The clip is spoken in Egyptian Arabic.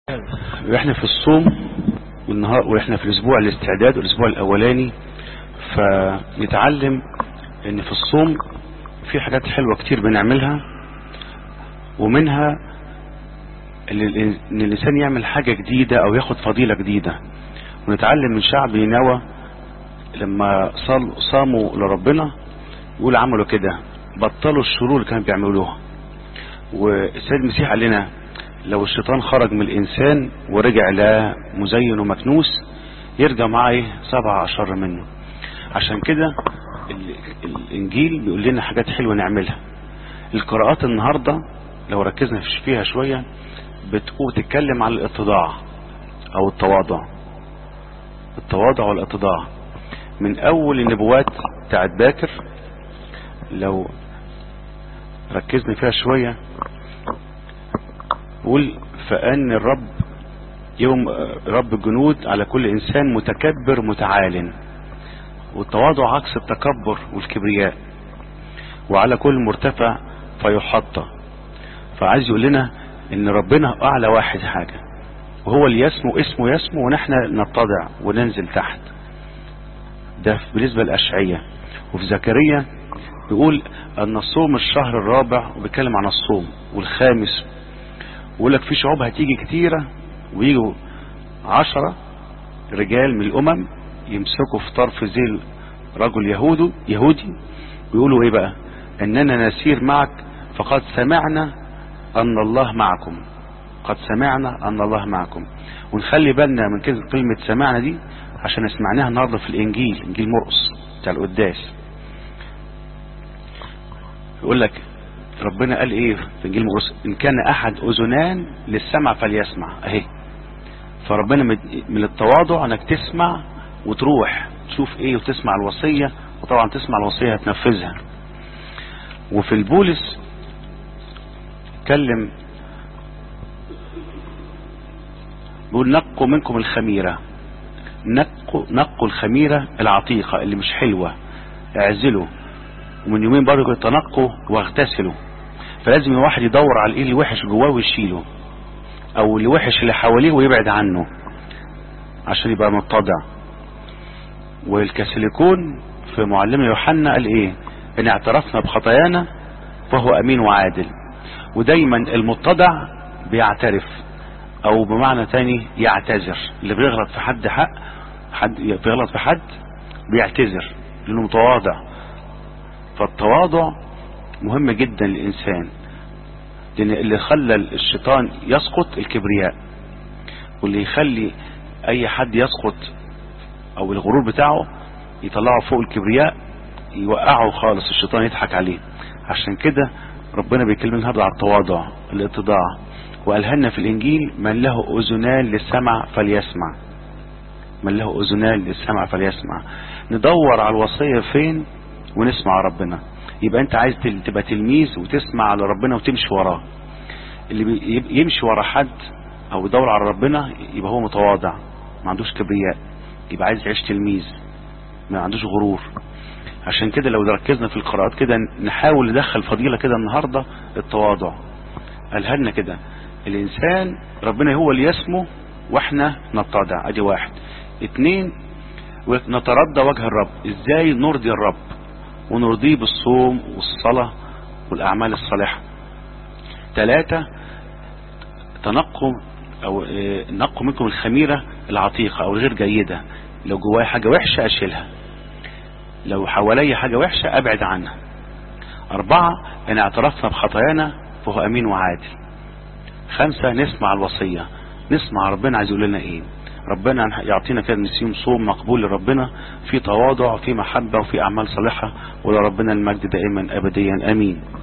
واحنا في الصوم والنهار واحنا في الاسبوع الاستعداد والاسبوع الاولاني فنتعلم ان في الصوم في حاجات حلوة كتير بنعملها ومنها ان الانسان يعمل حاجة جديدة او ياخد فضيلة جديدة ونتعلم من شعب نينوى لما صال صاموا لربنا يقول عملوا كده بطلوا الشرور اللي كانوا بيعملوها والسيد المسيح قال لنا لو الشيطان خرج من الانسان ورجع لا مزين ومكنوس يرجع معاه ايه سبع اشر منه عشان كده الانجيل بيقول لنا حاجات حلوه نعملها القراءات النهارده لو ركزنا فيها شويه بتقول تتكلم عن الاتضاع او التواضع التواضع والاتضاع من اول النبوات بتاعت باكر لو ركزنا فيها شويه قول فأن الرب يوم رب الجنود على كل إنسان متكبر متعال والتواضع عكس التكبر والكبرياء وعلى كل مرتفع فيحطى فعايز يقول لنا ان ربنا اعلى واحد حاجة وهو اللي يسمو اسمه يسمو ونحن نتضع وننزل تحت ده بالنسبة للأشعية وفي زكريا بيقول ان الصوم الشهر الرابع وبيتكلم عن الصوم والخامس ويقول لك في شعوب هتيجي كتيرة ويجوا عشرة رجال من الأمم يمسكوا في طرف ذيل رجل يهودي يهودي ويقولوا ايه بقى اننا نسير معك فقد سمعنا ان الله معكم قد سمعنا ان الله معكم ونخلي بالنا من كلمة سمعنا دي عشان سمعناها النهاردة في الانجيل انجيل مرقس بتاع القداس يقول لك ربنا قال ايه في انجيل مرقس ان كان احد اذنان للسمع فليسمع اهي فربنا من التواضع انك تسمع وتروح تشوف ايه وتسمع الوصية وطبعا تسمع الوصية هتنفذها وفي البولس اتكلم بيقول نقوا منكم الخميرة نقوا نقوا الخميرة العتيقة اللي مش حلوة اعزلوا ومن يومين برضه تنقوا واغتسلوا فلازم الواحد يدور على ايه اللي وحش جواه ويشيله او اللي وحش اللي حواليه ويبعد عنه عشان يبقى متضع والكاسيليكون في معلمنا يوحنا قال ايه ان اعترفنا بخطايانا فهو امين وعادل ودايما المتضع بيعترف او بمعنى تاني يعتذر اللي بيغلط في حد حق حد بيغلط في حد بيعتذر لانه متواضع فالتواضع مهم جدا للإنسان لأن اللي خلى الشيطان يسقط الكبرياء واللي يخلي أي حد يسقط أو الغرور بتاعه يطلعه فوق الكبرياء يوقعه خالص الشيطان يضحك عليه عشان كده ربنا بيكلمنا النهارده على التواضع الاتضاع وقالها لنا في الإنجيل من له أذنان للسمع فليسمع من له أذنان للسمع فليسمع ندور على الوصية فين ونسمع ربنا يبقى انت عايز تبقى تلميذ وتسمع على ربنا وتمشي وراه اللي يمشي ورا حد او يدور على ربنا يبقى هو متواضع ما عندوش كبرياء يبقى عايز يعيش تلميذ ما عندوش غرور عشان كده لو ركزنا في القراءات كده نحاول ندخل فضيلة كده النهاردة التواضع قالها لنا كده الانسان ربنا هو اللي يسمو واحنا نتضع ادي واحد اتنين نتردى وجه الرب ازاي نرضي الرب ونرضيه بالصوم والصلاة والأعمال الصالحة ثلاثة تنقوا أو نقوا منكم الخميرة العتيقة أو الغير جيدة لو جواي حاجة وحشة أشيلها لو حوالي حاجة وحشة أبعد عنها أربعة إن اعترفنا بخطايانا فهو أمين وعادل خمسة نسمع الوصية نسمع ربنا عايز يقول لنا إيه ربنا يعطينا كده نسيم صوم مقبول لربنا في تواضع في محبة وفي أعمال صالحة ولربنا المجد دائما أبديا أمين